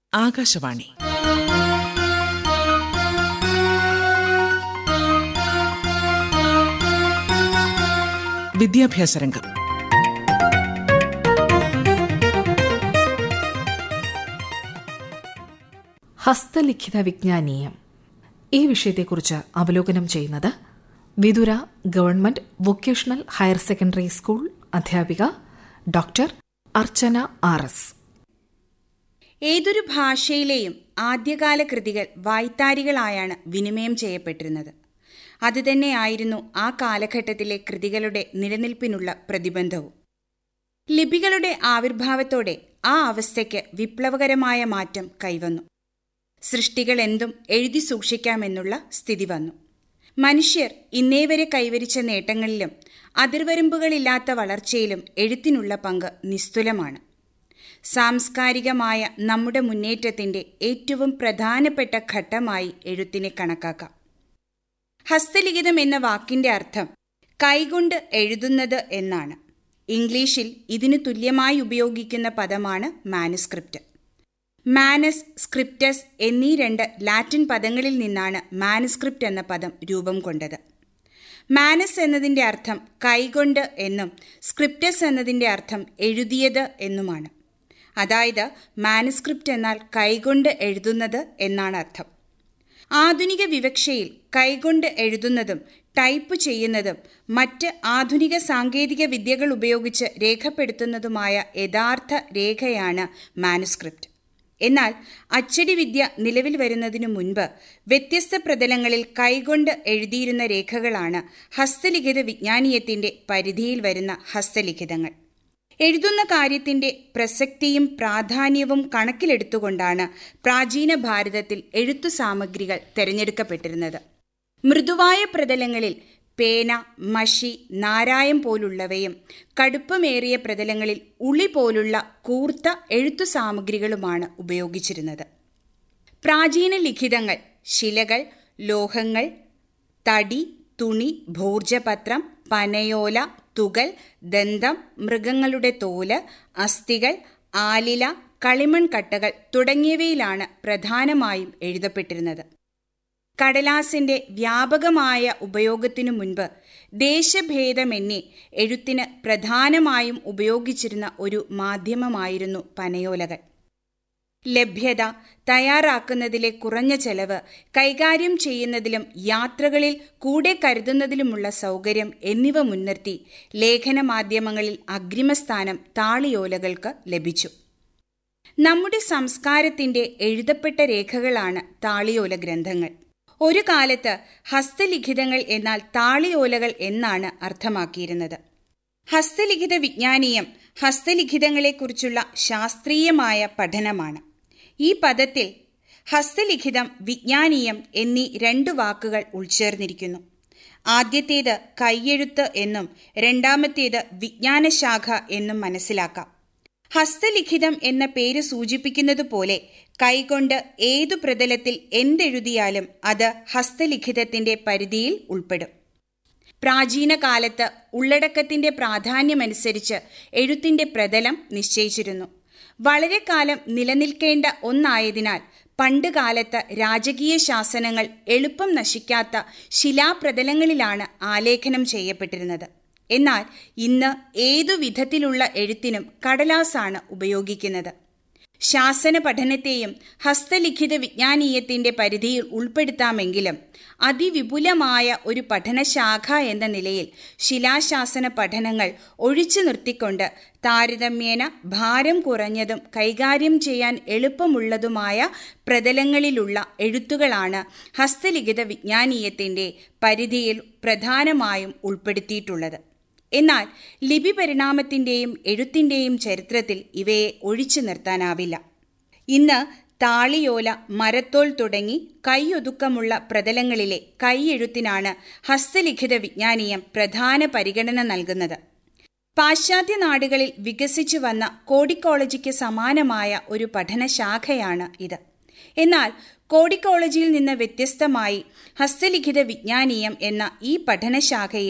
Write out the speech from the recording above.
ആകാശവാണി വിദ്യാഭ്യാസ രംഗം ഹസ്തലിഖിത വിജ്ഞാനീയം ഈ വിഷയത്തെക്കുറിച്ച് അവലോകനം ചെയ്യുന്നത് Vithura government vocational higher secondary school അധ്യാപിക ഡോക്ടർ അർച്ചന ആർ എസ് ഏതൊരു ഭാഷയിലെയും ആദ്യകാല കൃതികൾ വായ്ത്താരികളായാണ് വിനിമയം ചെയ്യപ്പെട്ടിരുന്നത് അതുതന്നെയായിരുന്നു ആ കാലഘട്ടത്തിലെ കൃതികളുടെ നിലനിൽപ്പിനുള്ള പ്രതിബന്ധവും ലിപികളുടെ ആവിർഭാവത്തോടെ ആ അവസ്ഥയ്ക്ക് വിപ്ലവകരമായ മാറ്റം കൈവന്നു സൃഷ്ടികൾ എന്തും എഴുതി സൂക്ഷിക്കാമെന്നുള്ള സ്ഥിതി വന്നു മനുഷ്യർ ഇന്നേവരെ കൈവരിച്ച നേട്ടങ്ങളിലും അതിർവരമ്പുകളില്ലാത്ത വളർച്ചയിലും എഴുത്തിനുള്ള പങ്ക് നിസ്തുലമാണ് സാംസ്കാരികമായ നമ്മുടെ മുന്നേറ്റത്തിന്റെ ഏറ്റവും പ്രധാനപ്പെട്ട ഘട്ടമായി എഴുത്തിനെ കണക്കാക്കാം ഹസ്തലിഖിതം എന്ന വാക്കിന്റെ അർത്ഥം കൈകൊണ്ട് എഴുതുന്നത് എന്നാണ് ഇംഗ്ലീഷിൽ ഇതിനു തുല്യമായി ഉപയോഗിക്കുന്ന പദമാണ് മാനുസ്ക്രിപ്റ്റ് മാനസ് സ്ക്രിപ്റ്റസ് എന്നീ രണ്ട് ലാറ്റിൻ പദങ്ങളിൽ നിന്നാണ് മാനുസ്ക്രിപ്റ്റ് എന്ന പദം രൂപം കൊണ്ടത് മാനസ് എന്നതിൻ്റെ അർത്ഥം കൈകൊണ്ട് എന്നും സ്ക്രിപ്റ്റസ് എന്നതിൻ്റെ അർത്ഥം എഴുതിയത് എന്നുമാണ് അതായത് മാനുസ്ക്രിപ്റ്റ് എന്നാൽ കൈകൊണ്ട് എഴുതുന്നത് എന്നാണ് അർത്ഥം ആധുനിക വിവക്ഷയിൽ കൈകൊണ്ട് എഴുതുന്നതും ടൈപ്പ് ചെയ്യുന്നതും മറ്റ് ആധുനിക സാങ്കേതിക വിദ്യകൾ ഉപയോഗിച്ച് രേഖപ്പെടുത്തുന്നതുമായ യഥാർത്ഥ രേഖയാണ് മാനുസ്ക്രിപ്റ്റ് എന്നാൽ അച്ചടി വിദ്യ നിലവിൽ വരുന്നതിനു മുൻപ് വ്യത്യസ്ത പ്രതലങ്ങളിൽ കൈകൊണ്ട് എഴുതിയിരുന്ന രേഖകളാണ് ഹസ്തലിഖിത വിജ്ഞാനീയത്തിന്റെ പരിധിയിൽ വരുന്ന ഹസ്തലിഖിതങ്ങൾ എഴുതുന്ന കാര്യത്തിന്റെ പ്രസക്തിയും പ്രാധാന്യവും കണക്കിലെടുത്തുകൊണ്ടാണ് പ്രാചീന ഭാരതത്തിൽ എഴുത്തു സാമഗ്രികൾ തിരഞ്ഞെടുക്കപ്പെട്ടിരുന്നത് മൃദുവായ പ്രതലങ്ങളിൽ പേന മഷി നാരായം പോലുള്ളവയും കടുപ്പമേറിയ പ്രതലങ്ങളിൽ ഉളി പോലുള്ള കൂർത്ത എഴുത്തു സാമഗ്രികളുമാണ് ഉപയോഗിച്ചിരുന്നത് പ്രാചീന ലിഖിതങ്ങൾ ശിലകൾ ലോഹങ്ങൾ തടി തുണി ഭോർജപത്രം പനയോല തുകൽ ദന്തം മൃഗങ്ങളുടെ തോല് അസ്ഥികൾ ആലില കളിമൺ കട്ടകൾ തുടങ്ങിയവയിലാണ് പ്രധാനമായും എഴുതപ്പെട്ടിരുന്നത് കടലാസിന്റെ വ്യാപകമായ ഉപയോഗത്തിനു മുൻപ് ദേശഭേദമെന്നെ എഴുത്തിന് പ്രധാനമായും ഉപയോഗിച്ചിരുന്ന ഒരു മാധ്യമമായിരുന്നു പനയോലകൾ ലഭ്യത തയ്യാറാക്കുന്നതിലെ കുറഞ്ഞ ചെലവ് കൈകാര്യം ചെയ്യുന്നതിലും യാത്രകളിൽ കൂടെ കരുതുന്നതിലുമുള്ള സൗകര്യം എന്നിവ മുൻനിർത്തി ലേഖന മാധ്യമങ്ങളിൽ അഗ്രിമസ്ഥാനം താളിയോലകൾക്ക് ലഭിച്ചു നമ്മുടെ സംസ്കാരത്തിന്റെ എഴുതപ്പെട്ട രേഖകളാണ് താളിയോല ഗ്രന്ഥങ്ങൾ ഒരു കാലത്ത് ഹസ്തലിഖിതങ്ങൾ എന്നാൽ താളിയോലകൾ എന്നാണ് അർത്ഥമാക്കിയിരുന്നത് ഹസ്തലിഖിത വിജ്ഞാനീയം ഹസ്തലിഖിതങ്ങളെക്കുറിച്ചുള്ള ശാസ്ത്രീയമായ പഠനമാണ് ഈ പദത്തിൽ ഹസ്തലിഖിതം വിജ്ഞാനീയം എന്നീ രണ്ടു വാക്കുകൾ ഉൾച്ചേർന്നിരിക്കുന്നു ആദ്യത്തേത് കൈയെഴുത്ത് എന്നും രണ്ടാമത്തേത് വിജ്ഞാനശാഖ എന്നും മനസ്സിലാക്കാം ഹസ്തലിഖിതം എന്ന പേര് സൂചിപ്പിക്കുന്നത് പോലെ കൈകൊണ്ട് ഏതു പ്രതലത്തിൽ എന്തെഴുതിയാലും അത് ഹസ്തലിഖിതത്തിന്റെ പരിധിയിൽ ഉൾപ്പെടും പ്രാചീന കാലത്ത് ഉള്ളടക്കത്തിന്റെ പ്രാധാന്യമനുസരിച്ച് എഴുത്തിന്റെ പ്രതലം നിശ്ചയിച്ചിരുന്നു വളരെ കാലം നിലനിൽക്കേണ്ട ഒന്നായതിനാൽ പണ്ട് കാലത്ത് രാജകീയ ശാസനങ്ങൾ എളുപ്പം നശിക്കാത്ത ശിലാപ്രതലങ്ങളിലാണ് ആലേഖനം ചെയ്യപ്പെട്ടിരുന്നത് എന്നാൽ ഇന്ന് ഏതു വിധത്തിലുള്ള എഴുത്തിനും കടലാസാണ് ഉപയോഗിക്കുന്നത് ശാസന പഠനത്തെയും ഹസ്തലിഖിത വിജ്ഞാനീയത്തിന്റെ പരിധിയിൽ ഉൾപ്പെടുത്താമെങ്കിലും അതിവിപുലമായ ഒരു പഠനശാഖ എന്ന നിലയിൽ ശിലാശാസന പഠനങ്ങൾ ഒഴിച്ചു നിർത്തിക്കൊണ്ട് താരതമ്യേന ഭാരം കുറഞ്ഞതും കൈകാര്യം ചെയ്യാൻ എളുപ്പമുള്ളതുമായ പ്രതലങ്ങളിലുള്ള എഴുത്തുകളാണ് ഹസ്തലിഖിത വിജ്ഞാനീയത്തിന്റെ പരിധിയിൽ പ്രധാനമായും ഉൾപ്പെടുത്തിയിട്ടുള്ളത് എന്നാൽ ലിപി പരിണാമത്തിന്റെയും എഴുത്തിന്റെയും ചരിത്രത്തിൽ ഇവയെ ഒഴിച്ചു നിർത്താനാവില്ല ഇന്ന് താളിയോല മരത്തോൽ തുടങ്ങി കൈയൊതുക്കമുള്ള പ്രതലങ്ങളിലെ കൈയെഴുത്തിനാണ് ഹസ്തലിഖിത വിജ്ഞാനീയം പ്രധാന പരിഗണന നൽകുന്നത് പാശ്ചാത്യ നാടുകളിൽ വികസിച്ചു വന്ന കോഡിക്കോളജിക്ക് സമാനമായ ഒരു പഠനശാഖയാണ് ഇത് എന്നാൽ കോഡിക്കോളജിയിൽ നിന്ന് വ്യത്യസ്തമായി ഹസ്തലിഖിത വിജ്ഞാനീയം എന്ന ഈ പഠനശാഖയിൽ